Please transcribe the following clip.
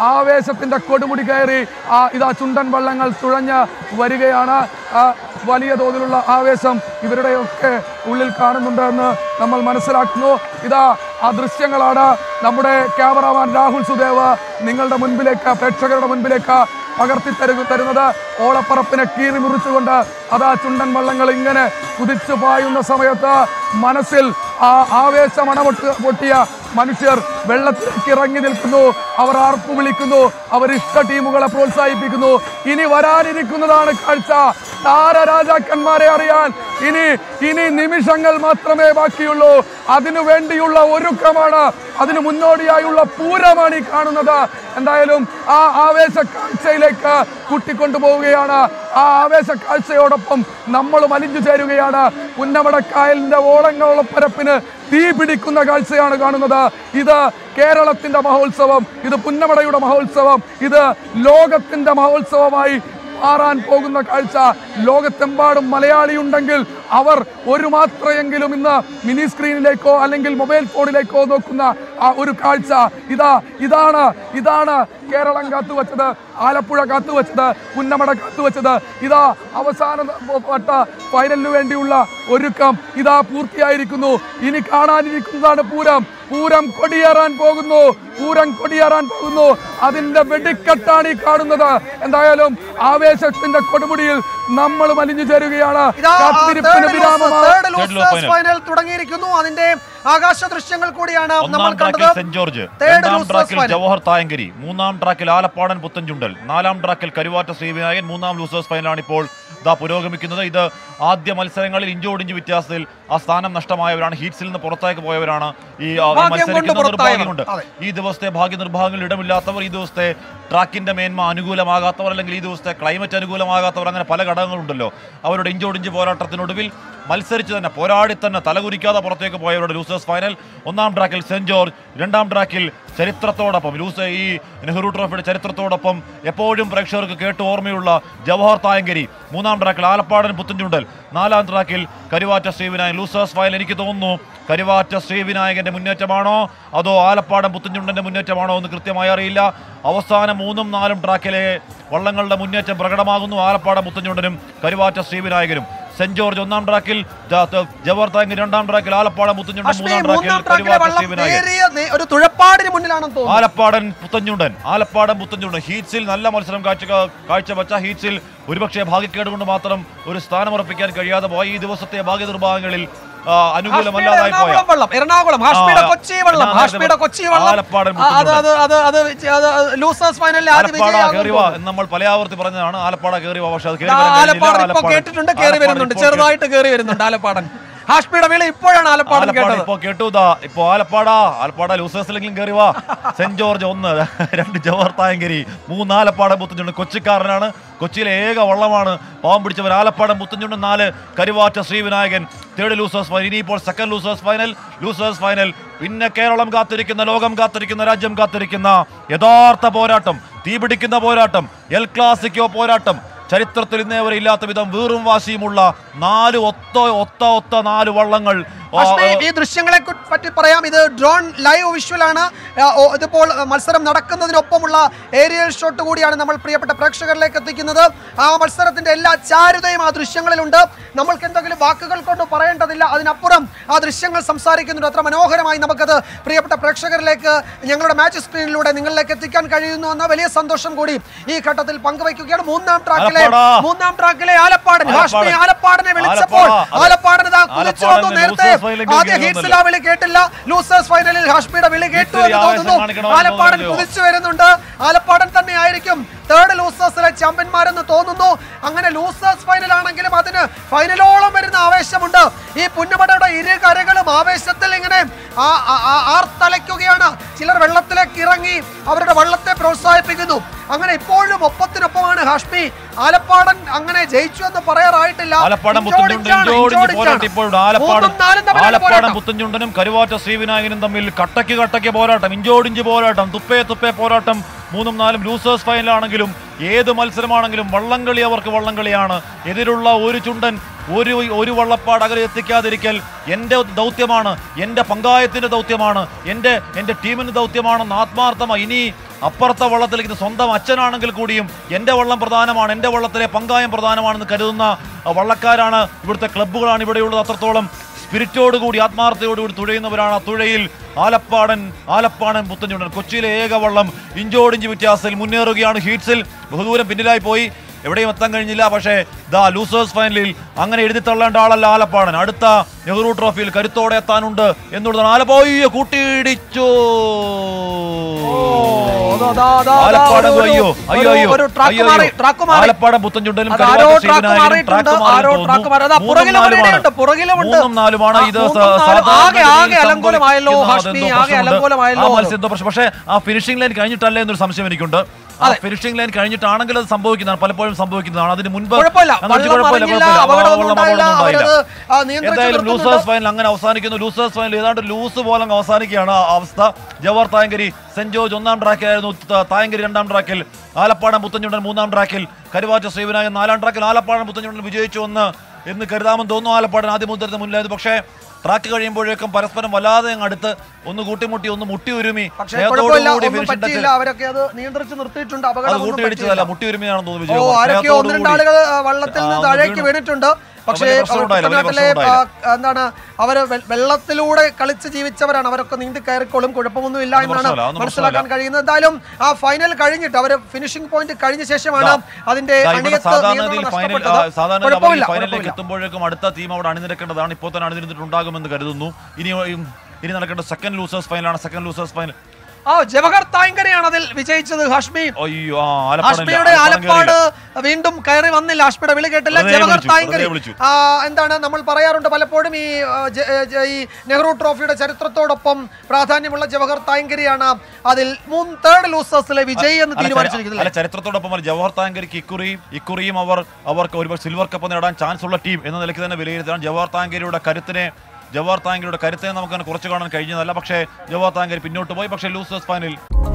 ആവേശത്തിന്റെ കൊടുമുടി കയറി ആ ഇതാ ചുണ്ടൻ വള്ളങ്ങൾ തുഴഞ്ഞ് വരികയാണ് ആ വലിയ തോതിലുള്ള ആവേശം ഇവരുടെയൊക്കെ ഉള്ളിൽ കാണുന്നുണ്ട് എന്ന് നമ്മൾ മനസ്സിലാക്കുന്നു ഇതാ ആ ദൃശ്യങ്ങളാണ് നമ്മുടെ ക്യാമറാമാൻ രാഹുൽ സുദേവ് നിങ്ങളുടെ മുൻപിലേക്ക് പ്രേക്ഷകരുടെ മുൻപിലേക്ക് പകർത്തി തരു തരുന്നത് ഓളപ്പറപ്പിനെ കീറി മുറിച്ചുകൊണ്ട് അതാ ചുണ്ടൻ വള്ളങ്ങൾ ഇങ്ങനെ കുതിച്ചു പായുന്ന സമയത്ത് മനസ്സിൽ ആ ആവേശം അണപൊട്ട് പൊട്ടിയ മനുഷ്യർ വെള്ളത്തിലേക്ക് ഇറങ്ങി നിൽക്കുന്നു അവർ ആർപ്പു വിളിക്കുന്നു അവർ ഇഷ്ട ടീമുകളെ പ്രോത്സാഹിപ്പിക്കുന്നു ഇനി വരാനിരിക്കുന്നതാണ് കാഴ്ച താരരാജാക്കന്മാരെ അറിയാൻ ഇനി ഇനി നിമിഷങ്ങൾ മാത്രമേ ബാക്കിയുള്ളൂ അതിനു വേണ്ടിയുള്ള ഒരുക്കമാണ് അതിന് മുന്നോടിയായുള്ള പൂരമാണ് ഈ കാണുന്നത് എന്തായാലും ആ ആവേശ കാഴ്ചയിലേക്ക് കൂട്ടിക്കൊണ്ടുപോവുകയാണ് ആ ആവേശ കാഴ്ചയോടൊപ്പം നമ്മൾ വലിഞ്ഞു ചേരുകയാണ് പുന്നമടക്കായലിന്റെ ഓളങ്ങളുള്ള പരപ്പിന് തീ പിടിക്കുന്ന കാഴ്ചയാണ് കാണുന്നത് ഇത് കേരളത്തിന്റെ മഹോത്സവം ഇത് പുന്നമടയുടെ മഹോത്സവം ഇത് ലോകത്തിന്റെ മഹോത്സവമായി മാറാൻ പോകുന്ന കാഴ്ച ലോകത്തെമ്പാടും മലയാളി ഉണ്ടെങ്കിൽ അവർ ഒരു മാത്രയെങ്കിലും ഇന്ന് മിനി സ്ക്രീനിലേക്കോ അല്ലെങ്കിൽ മൊബൈൽ ഫോണിലേക്കോ നോക്കുന്ന ആ ഒരു കാഴ്ച ഇതാ ഇതാണ് ഇതാണ് കേരളം കാത്തുവച്ചത് ആലപ്പുഴ കാത്തുവച്ചത് പുന്നമട കാത്തുവച്ചത് ഇതാ അവസാന വട്ട ഫൈനലിന് വേണ്ടിയുള്ള ഒരുക്കം ഇതാ പൂർത്തിയായിരിക്കുന്നു ഇനി കാണാനിരിക്കുന്നതാണ് പൂരം പൂരം കൊടിയേറാൻ പോകുന്നു പൂരം കൊടിയേറാൻ പോകുന്നു അതിന്റെ വെടിക്കെട്ടാണ് ഈ കാണുന്നത് എന്തായാലും ആവേശത്തിന്റെ കൊടുമുടിയിൽ നമ്മൾ വലിഞ്ഞു ചേരുകയാണ് ഇതാ കാത്തിരിപ്പിന് വിരാമമാണ് third Third losers losers final. Final തുടങ്ങിയിരിക്കുന്നു അതിന്റെ ആകാശ ദൃശ്യങ്ങൾ കൂടിയാണ് നമ്മൾ ഒന്നാം ട്രാക്കിൽ കണ്ടത് സെന്റ് ജോർജ് Third രണ്ടാം losers ട്രാക്കിൽ final. ജവഹർ തായങ്കരി മൂന്നാം ട്രാക്കിൽ ആലപ്പാടൻ പുത്തൻചുണ്ടൽ നാലാം ട്രാക്കിൽ കരുവാറ്റ ശ്രീവിനായകൻ മൂന്നാം ലൂസേഴ്സ് ഫൈനലാണ് ഇപ്പോൾ ഇതാ പുരോഗമിക്കുന്നത് ഇത് ആദ്യ മത്സരങ്ങളിൽ ഇഞ്ചോടിഞ്ച് വ്യത്യാസത്തിൽ ആ സ്ഥാനം നഷ്ടമായവരാണ് ഹീറ്റ്സിൽ നിന്ന് പുറത്തേക്ക് പോയവരാണ് ഈ ആ, ഈ ഭാഗ്യം കൊണ്ട് മത്സരിക്കുന്ന പുറത്തായവർ. നിർഭാഗ്യമുണ്ട് അതെ. ഈ ദിവസത്തെ ഭാഗ്യ നിർഭാഗ്യങ്ങളിൽ ഇടമില്ലാത്തവർ ഈ ദിവസത്തെ ട്രാക്കിന്റെ മേന്മ അനുകൂലമാകാത്തവർ അല്ലെങ്കിൽ ഈ ദിവസത്തെ ക്ലൈമറ്റ് അനുകൂലമാകാത്തവർ അങ്ങനെ പല ഘടകങ്ങളുണ്ടല്ലോ അവരുടെ ഇഞ്ചോടിഞ്ച് പോരാട്ടത്തിനൊടുവിൽ മത്സരിച്ച് തന്നെ പോരാടി തന്നെ തലകുരിക്കാതെ പുറത്തേക്ക് പോയവരുടെ ലൂസേഴ്സ് ഫൈനൽ ഒന്നാം ട്രാക്കിൽ സെന്റ് ജോർജ് രണ്ടാം ട്രാക്കിൽ ചരിത്രത്തോടൊപ്പം ലൂസ് ഈ നെഹ്റു ട്രോഫിയുടെ ചരിത്രത്തോടൊപ്പം എപ്പോഴും പ്രേക്ഷകർക്ക് കേട്ട് ഓർമ്മയുള്ള ജവഹർ തായങ്കരി മൂന്നാം ട്രാക്കിൽ ആലപ്പാടൻ പുത്തൻചുണ്ടൽ നാലാം ട്രാക്കിൽ കരുവാറ്റ ശ്രീവിനായകൻ ലൂസേഴ്സ് ഫൈനൽ എനിക്ക് തോന്നുന്നു കരുവാറ്റ ശ്രീവിനായകന്റെ മുന്നേറ്റമാണോ അതോ ആലപ്പാടൻ പുത്തൻചുണ്ടന്റെ മുന്നേറ്റമാണോ എന്ന് കൃത്യമായി അറിയില്ല അവസാന മൂന്നും നാലും ട്രാക്കിലെ വള്ളങ്ങളുടെ മുന്നേറ്റം പ്രകടമാകുന്നു ആലപ്പാടൻ പുത്തൻചുണ്ടനും കരുവാറ്റ ശ്രീവിനായകനും സെന്റ് ജോർജ് ഒന്നാം ട്രാക്കിൽ ജ- ത- ജവഹർ താങ്ക് രണ്ടാം ട്രാക്കിൽ ആലപ്പാടൻ പുത്തൻചുണ്ടൻ അശ്മി മൂന്നാം മൂന്നാം ട്രാക്കിൽ ട്രാക്കിലെ കരുവാറ്റ വള്ളം ശ്രീവിനായകൻ നേരിയ നേ- ഒരു തുഴപ്പാടിന് മുന്നിലാണെന്ന് തോന്നുന്നു ആലപ്പാടൻ പുത്തഞ്ചുണ്ടൻ ആലപ്പാടൻ പുത്തഞ്ചുണ്ടൻ ഹീറ്റ്സിൽ നല്ല മത്സരം കാഴ്ച കാഴ്ചവെച്ച ഹീറ്റ്സിൽ ഒരുപക്ഷെ ഭാഗ്യക്കേട് കൊണ്ട് മാത്രം ഒരു സ്ഥാനമുറപ്പിക്കാൻ കഴിയാതെ പോയ ഈ ദിവസത്തെ ഭാഗ്യ നിർഭാഗങ്ങളിൽ ആ, ഹാഷ്മിയുടെ അനുകൂലമല്ലാതായി പോയ എറണാകുളം വള്ളം എറണാകുളം ഹാഷ്മിയുടെ ആ, കൊച്ചി വള്ളം ഞാൻ ഹാഷ്മിയുടെ നേരത്തെ കൊച്ചി വള്ളം ആലപ്പാടൻ ആ, അത് അത് അത് അത് വെച്ച് അത് ലൂസേഴ്സ് ഫൈനലിൽ ആദ്യ ആലപ്പാട വിജയിയാകും കയറിവ എന്ന് നമ്മൾ പല ആവർത്തി പറഞ്ഞതാണ് ആലപ്പാട കയറിവ പക്ഷെ അത് കയറി ആ, വരാൻ കഴിഞ്ഞില്ല. ആലപ്പാടൻ ഇപ്പൊ ആലപ്പാടൻ- കേട്ടിട്ടുണ്ട് കയറി ആലപ്പാടൻ വരുന്നുണ്ട് ഇപ്പോൾ ചെറുതായിട്ട് കയറി വരുന്നുണ്ട് ആലപ്പാടൻ ഹാഷ്മിയുടെ വിളി ഇപ്പോഴാണ് ആലപ്പാടൻ ആലപ്പാട് കേട്ടത് ഇപ്പൊ കേട്ടു ഇതാ ഇപ്പൊ ആലപ്പാട ആലപ്പാട ലൂസേഴ്സിലെങ്കിലും കയറി വാ സെന്റ് ജോർജ് ഒന്ന് രണ്ട് ജവഹർ തായങ്കരി മൂന്ന് ആലപ്പാട മുത്തഞ്ചുണ്ട് കൊച്ചിക്കാരനാണ് കൊച്ചിയിലെ ഏക വള്ളമാണ് പാവം പിടിച്ചവർ ആലപ്പാടം മുത്തഞ്ചുണ്ട് നാല് Karuvatta Sreevinayakan third losers final ഇനിയിപ്പോൾ second losers final losers final പിന്നെ കേരളം കാത്തിരിക്കുന്ന ലോകം കാത്തിരിക്കുന്ന രാജ്യം കാത്തിരിക്കുന്ന യഥാർത്ഥ പോരാട്ടം തീപിടിക്കുന്ന പോരാട്ടം എൽ ക്ലാസിക്കോ പോരാട്ടം ചരിത്രത്തിൽ ഇന്നേ വരെ ഇല്ലാത്ത വിധം വീറും വാശിയുമുള്ള നാല് ഒത്ത ഒത്ത ഒത്ത നാല് വള്ളങ്ങൾ ആ, അഷ്മി, ഈ ദൃശ്യങ്ങളെ കു- പറ്റി പറയാം ഇത് ഡ്രോൺ ലൈവ് വിഷ്വൽ ആണ് ആ, ഓ, ഇതിപ്പോൾ മത്സരം നടക്കുന്നതിനൊപ്പമുള്ള ഏരിയൽ ഷോട്ട് കൂടിയാണ് നമ്മൾ പ്രിയപ്പെട്ട പ്രേക്ഷകരിലേക്ക് എത്തിക്കുന്നത് ആ മത്സരത്തിന്റെ എല്ലാ ചാരുതയും ആ ദൃശ്യങ്ങളിലുണ്ട് നമ്മൾക്ക് എന്തെങ്കിലും വാക്കുകൾ കൊണ്ട് പറയേണ്ടതില്ല അതിനപ്പുറം ആ ദൃശ്യങ്ങൾ സംസാരിക്കുന്നുണ്ട് അത്ര മനോഹരമായി നമുക്കത് പ്രിയപ്പെട്ട പ്രേക്ഷകരിലേക്ക് ഞങ്ങളുടെ മാച്ച് സ്ക്രീനിലൂടെ നിങ്ങളിലേക്ക് എത്തിക്കാൻ കഴിയുന്നു എന്ന വലിയ സന്തോഷം കൂടി ഈ ഘട്ടത്തിൽ പങ്കുവയ്ക്കുകയാണ് മൂന്നാം ട്രാക്കിലെ ആലപ്പാടാ. മൂന്നാം ട്രാക്കിലെ ആലപ്പാടൻ ഹാഷ്മി ആലപ്പാടൻ. ആലപ്പാടനെ വിളിച്ചപ്പോൾ ആലപ്പാട, അതെ. ആലപ്പാടൻ ഇതാ കുതിച്ചു വന്നു ആലപ്പാടൻ നേരത്തെ ലൂസേഴ്സ് ഫൈനലിൽ ആദ്യ കേറി ഹീറ്റ്സിൽ ആ വിളി കേട്ടില്ല ലൂസേഴ്സ് ഫൈനലിൽ ഹാഷ്മിയുടെ വിളി കേട്ടു ഇത്തിരി എന്ന് ആവേശം തോന്നുന്നു കാണിക്കണമെന്ന് ആലപ്പാടൻ തോന്നുന്നു. കുതിച്ചു വരുന്നുണ്ട് ആലപ്പാടൻ തന്നെ ആയിരിക്കും തേർഡ് ലൂസേഴ്സിലെ ചാമ്പ്യന്മാരെന്ന് തോന്നുന്നു അങ്ങനെ ലൂസേഴ്സ് ഫൈനൽ ആണെങ്കിലും അതിന് ഫൈനലോളം വരുന്ന ആവേശമുണ്ട് ഈ പുന്നമടയുടെ ഇരു കരകളും ആവേശത്തിൽ ഇങ്ങനെ ആ- ആ- ആ- ആർത്തലയ്ക്കുകയാണ് ചിലർ വെള്ളത്തിലേക്ക് ഇറങ്ങി അവരുടെ വള്ളത്തെ പ്രോത്സാഹിപ്പിക്കുന്നു അങ്ങനെ ഇപ്പോഴും ഒപ്പത്തിനൊപ്പമാണ് ഹാഷ്മി ആലപ്പാടൻ അങ്ങനെ ജയിച്ചു എന്ന് പറയാറായിട്ടില്ല ആലപ്പാടം പുത്തഞ്ചുണ്ടൻ ഇഞ്ചോടിഞ്ചാണ്, ഇഞ്ചോടിഞ്ച് ഇഞ്ചോടിഞ്ചാണ്. പോരാട്ടം ഇപ്പോഴുണ്ട് ആലപ്പാടം മൂന്നും നാലും തമ്മിലുള്ള ആലപ്പാടം പോരാട്ടം. പുത്തഞ്ചുണ്ടനും കരുവാറ്റ ശ്രീവിനായകനും തമ്മിൽ കട്ടയ്ക്ക് കട്ടയ്ക്ക് പോരാട്ടം ഇഞ്ചോടിഞ്ച് പോരാട്ടം തുപ്പേ തുപ്പേ പോരാട്ടം മൂന്നും നാലും ലൂസേഴ്സ് ഫൈനലാണെങ്കിലും ഏത് മത്സരമാണെങ്കിലും വള്ളംകളി അവർക്ക് വള്ളംകളിയാണ് എതിരുള്ള ഒരു ചുണ്ടൻ ഒരു ഒരു വള്ളപ്പാട് അകലെ എത്തിക്കാതിരിക്കൽ എൻ്റെ ദൗത്യമാണ് എൻ്റെ പങ്കായത്തിൻ്റെ ദൗത്യമാണ് എൻ്റെ എൻ്റെ ടീമിൻ്റെ ദൗത്യമാണെന്ന് ആത്മാർത്ഥമായി ഇനി അപ്പുറത്തെ വള്ളത്തിലേക്ക് ഇത് സ്വന്തം അച്ഛനാണെങ്കിൽ കൂടിയും എൻ്റെ വള്ളം പ്രധാനമാണ് എൻ്റെ വള്ളത്തിലെ പങ്കായം പ്രധാനമാണെന്ന് കരുതുന്ന ആ, വള്ളക്കാരാണ് ഇവിടുത്തെ ക്ലബ്ബുകളാണ് ഇവിടെയുള്ളത് അത്രത്തോളം സ്പിരിറ്റോടുകൂടി ആത്മാർത്ഥതയോടുകൂടി തുഴയുന്നവരാണ് ആ തുഴയിൽ ആലപ്പാടൻ ആലപ്പാടൻ പുത്തഞ്ചുണ്ടൻ കൊച്ചിയിലെ ഏക വള്ളം ഇഞ്ചോടിഞ്ച് വ്യത്യാസത്തിൽ മുന്നേറുകയാണ് ഹീറ്റ്സിൽ ബഹുദൂരം പിന്നിലായി പോയി എവിടെയും എത്താൻ കഴിഞ്ഞില്ല പക്ഷേ ദാ ലൂസേഴ്സ് ഫൈനലിൽ അങ്ങനെ എഴുതി തള്ളേണ്ട ആളല്ല ആലപ്പാടൻ അടുത്ത നെഹ്റു ട്രോഫിയിൽ കരുത്തോടെ എത്താനുണ്ട് എന്നുള്ളതാണ് ആലപ്പോയ്യോ കൂട്ടിയിടിച്ചു ദാ, ദാ, ദാ, ആലപ്പാടൻ ഒരു- അയ്യോ അയ്യോ ഒരു- അയ്യോ ഒരു ട്രാക്ക് അയ്യോ, മാറി അയ്യോ. ട്രാക്ക് മാറി ആലപ്പാടൻ പുത്തൻചുണ്ടനും അത് ആരോ കരുവാറ്റ ട്രാക്ക് ശ്രീവിനായകനും മാറിയിട്ടുണ്ട് ട്രാക്ക് മാറി ആരോ തോന്നുന്നു. ട്രാക്ക് മാറി അതാ മൂന്നും പുറകിലും നാലുമാണ്. അവരുടെയുണ്ട് പുറകിലുമുണ്ട് മൂന്നും നാലുമാണ് ആ, ഇത് മൂന്നും സ- നാലും. സാധാരണ ആകെ ആകെ ഗതിയിൽ അലങ്കോലമായല്ലോ സംഭവിക്കുന്ന ഹാഷ്മി അതെന്തോ ആകെ പ്രശ്നമുണ്ട്. അലങ്കോലമായല്ലോ ആ മത്സ്യം എന്തോ പ്രശ്നം പക്ഷേ ആ ഫിനിഷിംഗ് ലൈൻ കഴിഞ്ഞിട്ടല്ലേ എന്നൊരു സംശയം എനിക്കുണ്ട് ആ ഫിനിഷിംഗ് ലൈൻ കഴിഞ്ഞിട്ടാണെങ്കിൽ അത് സംഭവിക്കുന്നതാണ് പലപ്പോഴും സംഭവിക്കുന്നതാണ് അതിന് മുൻപ് കുഴപ്പമില്ല അങ്ങനെ വെച്ച് വള്ളം കുഴപ്പമില്ല, മറിഞ്ഞില്ല കുഴപ്പമില്ല. ആ, അപകടമൊന്നും വള്ളം ഉണ്ടായില്ല അപകടമൊന്നും അവരത് ഉണ്ടായില്ല. ആ, നിയന്ത്രിച്ച് എന്തായാലും നിർത്തുന്നുണ്ട്. ലൂസേഴ്സ് ഫൈനൽ അങ്ങനെ അവസാനിക്കുന്നു ലൂസേഴ്സ് ഫൈനൽ ഏതാണ്ട് ലൂസ് പോലെ അങ്ങ് അവസാനിക്കുകയാണ് ആ അവസ്ഥ ജവഹർ തായങ്കരി സെന്റ് ജോർജ് ഒന്നാം ട്രാക്കിലായിരുന്നു ത- തായങ്കരി രണ്ടാം ട്രാക്കിൽ ആലപ്പാടൻ പുത്തഞ്ചുണ്ടൻ മൂന്നാം ട്രാക്കിൽ കരുവാറ്റ ശ്രീവിനായകൻ നാലാം ട്രാക്കിൽ ആലപ്പാടൻ പുത്തഞ്ചുണ്ടൻ വിജയിച്ചു എന്ന് എന്ന് കരുതാമെന്ന് തോന്നുന്നു ആലപ്പാടൻ ആദ്യം മുതൽ മുന്നിലായിരുന്നു പക്ഷേ ട്രാക്ക് കഴിയുമ്പോഴേക്കും പരസ്പരം വല്ലാതെ അങ്ങ് അടുത്ത് ഒന്ന് കൂട്ടിമുട്ടി ഒന്ന് മുട്ടി ഉരുമി പക്ഷേ സ്നേഹത്തോടുകൂടി കുഴപ്പമില്ല ഒന്നും finishing touch പറ്റിയില്ല അവരൊക്കെ അത് നിയന്ത്രിച്ച് നിർത്തിയിട്ടുണ്ട് അത് അപകടം ഒന്നും കൂട്ടിയിടിച്ചതല്ല പറ്റിയില്ല മുട്ടി ഉരുമിയാണെന്ന് തോന്നുന്നു ഓ വിജയം ആരൊക്കെയോ ഒന്ന് രണ്ട് ആളുകൾ ആ, വള്ളത്തിൽ നിന്ന് ആ, ഒന്ന് താഴേക്ക് വീണു. വീണിട്ടുണ്ട് പക്ഷേ വലിയ പ്രശ്നം അവർ ഉണ്ടായില്ല, വലിയ കുട്ടനാട്ടിലെ പ്രശ്നം ആ, എന്താണ് അവര് വെ- വെള്ളത്തിലൂടെ കളിച്ച് ജീവിച്ചവരാണ് അവരൊക്കെ നീന്തി കയറിക്കോളും കുഴപ്പമൊന്നും ഇല്ല അതൊന്നും എന്നാണ് പ്രശ്നമില്ല, അതൊന്നും മനസ്സിലാക്കാൻ പ്രശ്നമില്ല. കഴിയുന്നത് എന്തായാലും ആ ഫൈനൽ കഴിഞ്ഞിട്ട് അവര് ഫിനിഷിംഗ് പോയിന്റ് കഴിഞ്ഞ ശേഷമാണ് ദാ, അതിന്റെ ദാ ഇവിടെ അണിയത്ത് സാധാരണ നിയന്ത്രണം രീതിയിൽ ഫൈനൽ ആ, നഷ്ടപ്പെട്ടത് സാധാരണ കുഴപ്പമില്ല അവർ ഫൈനലിലേക്ക് കുഴപ്പമില്ല. എത്തുമ്പോഴേക്കും അടുത്ത ടീം അവിടെ അണിനിരക്കേണ്ടതാണ് ഇപ്പോൾ തന്നെ അണിനിരന്നിട്ടുണ്ടാകുമെന്ന് കരുതുന്നു ഇനി ഇനി നടക്കേണ്ട സെക്കൻഡ് ലൂസേഴ്സ് ഫൈനലാണ് സെക്കൻഡ് ലൂസേഴ്സ് ഫൈനൽ ആ ജവഹർ താങ്കരയാണ് അതിൽ വിജയിച്ചത് ഹാഷ്മി അയ്യോ ആ ആലപ്പാടൻ ഇല്ല, ആഷ്മയുടെ ആലപ്പാടൻ ആലപ്പാട് കയറിയില്ല. വീണ്ടും കയറി വന്നില്ല ആഷ്മയുടെ വിളി കേട്ടില്ല വെറുതെ ജവഹർ വിളിച്ചു, താങ്കരി വെറുതെ വിളിച്ചു. ആ, എന്താണ് നമ്മൾ പറയാറുണ്ട് പലപ്പോഴും ഈ ആ, ജ- ജ- ഈ നെഹ്റു ട്രോഫിയുടെ ചരിത്രത്തോടൊപ്പം പ്രാധാന്യമുള്ള ജവഹർ താങ്കരിയാണ് അതിൽ മൂന്ന് തേർഡ് ലൂസേഴ്സിലെ വിജയി എന്ന് അല്ല, ചരി- തീരുമാനിച്ചിരിക്കുന്നത് അല്ല ചരിത്രത്തോടൊപ്പം അല്ല, ജവഹർ താങ്കരിക്ക് ഇക്കുറിയും ഇക്കുറിയും അവർ അവർക്ക് ഒരുപാട് സിൽവർ കപ്പ് നേടാൻ ചാൻസ് ഉള്ള ടീം എന്ന നിലയ്ക്ക് തന്നെ വിലയിരുത്തണം ജവഹർ താങ്കരിയുടെ കരുത്തിനെ ജവഹർ താങ്കരിയുടെ കരുത്തിനെ നമുക്ക് അങ്ങനെ കുറച്ച് കാണാൻ കഴിഞ്ഞതല്ല പക്ഷേ ജവഹർ താങ്കരി പിന്നോട്ട് പോയി പക്ഷേ ലൂസേഴ്സ് ഫൈനൽ